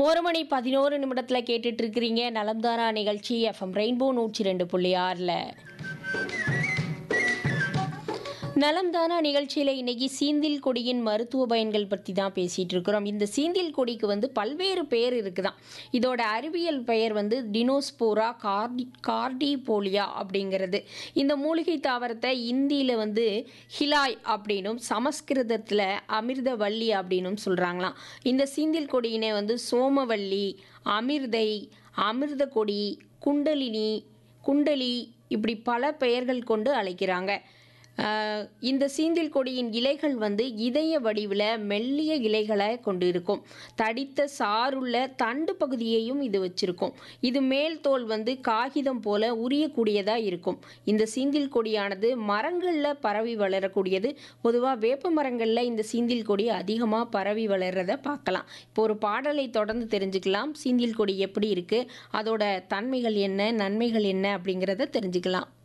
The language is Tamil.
ஒரு மணி பதினோரு நிமிடத்தில் கேட்டுட்டு இருக்கிறீங்க நலம்தாரா நிகழ்ச்சி எஃப்எம் ரெயின்போ நூற்றி ரெண்டு புள்ளி ஆறில் நலம்தானா நிகழ்ச்சியில் இன்னைக்கு சீந்தில் கொடியின் மருத்துவ பயன்கள் பற்றி தான் பேசிகிட்டு இருக்கிறோம் இந்த சீந்தில் கொடிக்கு வந்து பல்வேறு பெயர் இருக்குதாம் இதோட அறிவியல் பெயர் வந்து டினோஸ்போரா கார்டி கார்டிபோலியா அப்படிங்கிறது இந்த மூலிகை தாவரத்தை இந்தியில் வந்து ஹிலாய் அப்படின்னும் சமஸ்கிருதத்தில் அமிர்தவல்லி அப்படின்னும் சொல்கிறாங்களாம் இந்த சீந்தில் கொடியினை வந்து சோமவல்லி அமிர்தை அமிர்த கொடி குண்டலினி குண்டலி இப்படி பல பெயர்கள் கொண்டு அழைக்கிறாங்க ஆஹ் இந்த சீந்தில் கொடியின் இலைகள் வந்து இதய வடிவில் மெல்லிய இலைகளை கொண்டு இருக்கும் தடித்த சாருள்ள தண்டு பகுதியையும் இது வச்சிருக்கும் இது மேல் தோல் வந்து காகிதம் போல உரியக்கூடியதாக இருக்கும் இந்த சீந்தில் கொடியானது மரங்களில் பரவி வளரக்கூடியது பொதுவாக வேப்ப மரங்களில் இந்த சீந்தில் கொடி அதிகமாக பரவி வளர்றத பார்க்கலாம் இப்போ ஒரு பாடலை தொடர்ந்து தெரிஞ்சுக்கலாம் சீந்தில் கொடி எப்படி இருக்குது அதோட தன்மைகள் என்ன நன்மைகள் என்ன அப்படிங்கிறத தெரிஞ்சுக்கலாம்